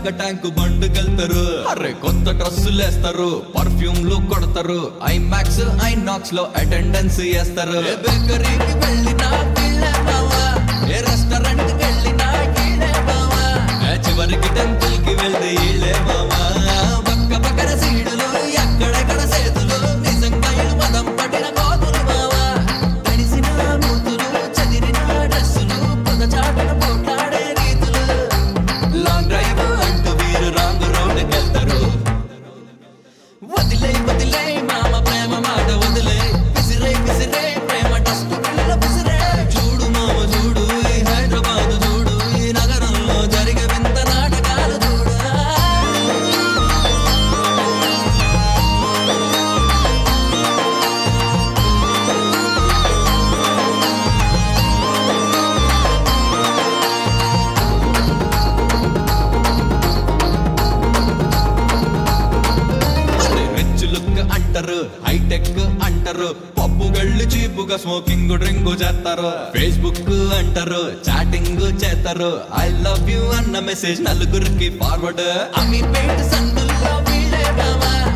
తగ్గ ట్యాంకు బండుకెళ్తారు అరే కొత్త డ్రెస్సులు వేస్తారు పర్ఫ్యూమ్లు కొడతారు ఐమాక్స్ ఐనాక్స్ లో అటెండెన్స్ వేస్తారు ఏ బేకరీకి వెళ్ళినా వీళ్ళే బావా ఏ రెస్టారెంట్ కి వెళ్ళినా వీళ్ళే బావా ఏ చివరికి టెంపుల్ కి వెళ్తే వీళ్ళే బావా పక్క పక్కన సీడులు ఎక్కడెక్కడ సేతులు నిజంగా ఇళ్ళు మదం పడిన కోతులు బావా తడిసిన మూతులు చదిరిన డ్రెస్సులు పొద చాటన పోట్లాడే రీతులు లాంగ్ డ్రైవ్ అంటూ వీరు రాంగ్ రోడ్డుకి వెళ్తారు వదిలే వదిలే మామ ప్రేమ మాట వదిలే విసిరే విసిరే ప్రేమ డస్ట్ పిల్ల విసిరే చూడు మామ చూడు ఈ హైదరాబాద్ చూడు ఈ నగరంలో జరిగే వింత నాటకాలు చూడు అరే రిచ్ లుక్ అంటారు హైటెక్ అంటారు పప్పు గళ్ళు చీపుగా స్మోకింగ్ డ్రింక్ చేస్తారు ఫేస్బుక్ అంటారు చాటింగ్ చేస్తారు ఐ లవ్ యు అన్న మెసేజ్ నలుగురికి ఫార్వర్డ్ అమీర్పేట సందుల్లో వీళ్ళే బావా